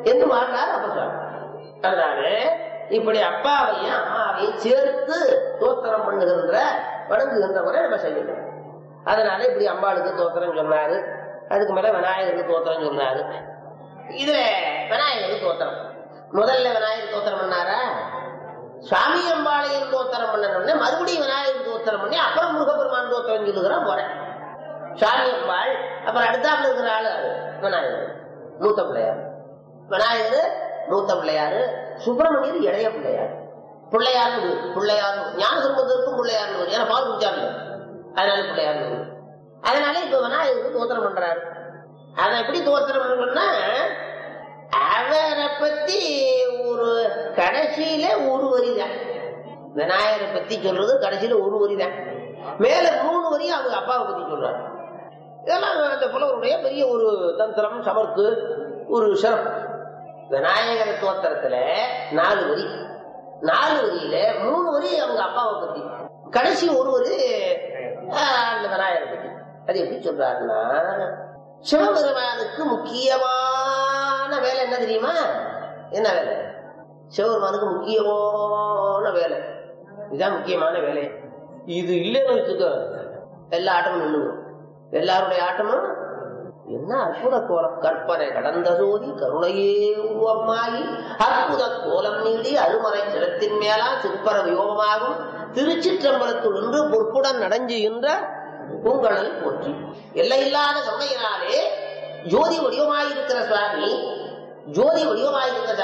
என்று மாறினார் அப்ப சுவாமி அதனால இப்படி அப்பாவையும் அம்மாவையும் சேர்த்து தோத்திரம் பண்ணுகின்ற வணங்குகின்ற முறை நம்ம செய்யணும் அதனால இப்படி அம்பாளுக்கு தோத்திரம் சொன்னாரு அதுக்கு மேல விநாயகருக்கு தோத்திரம் சொன்னாரு இதுல விநாயகருக்கு தோத்திரம் முதல்ல விநாயகர் தோத்திரம் பண்ணாரா சுவாமி அம்பாளையும் தோத்திரம் பண்ணணும்னே மறுபடியும் விநாயகர் தோத்திரம் பண்ணி அப்புறம் முருகப்பெருமான் தோத்திரம் சொல்லுகிறான் போறேன் சுவாமி அம்பாள் அப்புறம் அடுத்தாப்புல இருக்கிற ஆளு விநாயகர் மூத்த பிள்ளையார் விநாயகர் மூத்த பிள்ளையாரு சுப்பிரமணியர் இளைய பிள்ளையார் பிள்ளையார் பிள்ளையார் ஞான திரும்பதற்கும் பிள்ளையார் ஏன்னா பால் குடிச்சாரு அதனால பிள்ளையார் அதனால இப்ப விநாயகருக்கு தோத்திரம் பண்றாரு அதை எப்படி தோத்திரம் பண்ணணும்னா அவரை பத்தி ஒரு கடைசியில ஒரு வரி தான் விநாயகரை பத்தி சொல்றது கடைசியில ஒரு வரி தான் மேல மூணு வரி அவங்க அப்பாவை பத்தி சொல்றாரு இதெல்லாம் அந்த புலவருடைய பெரிய ஒரு தந்திரம் சமர்க்கு ஒரு சிறப்பு விநாயகர் தோத்திரத்துல நாலு வரி நாலு வரியில மூணு வரி அவங்க அப்பாவை பத்தி கடைசி ஒரு வரி ஆஹ், அந்த விநாயகரை பத்தி அது எப்படி சொல்றாருன்னா சிவபெருமானுக்கு முக்கியமான வேலை என்ன தெரியுமா என்ன வேலை சிவபெருமானுக்கு முக்கியமான வேலை இதுதான் முக்கியமான வேலை இது இல்லைன்னு வச்சுக்க எல்லா ஆட்டமும் நின்றுடும் எல்லாருடைய ஆட்டமும் என்ன அற்புத கோலம் கற்பனை கடந்த சோதி கருணையே உருவமாகி அற்புத கோலம் நீடி அருமறை சிரத்தின் மேலா சிற்பர வியோகமாகும் திருச்சிற்றம்பலத்துள் நின்று பொற்புடன் நடஞ்சுகின்ற பூங்கடல் போற்றி எல்லையில்லாத கருணையினாலே ஜோதி வடிவமாயிருக்கிற சுவாமி ஜோதி வடிவமாயிருக்கிற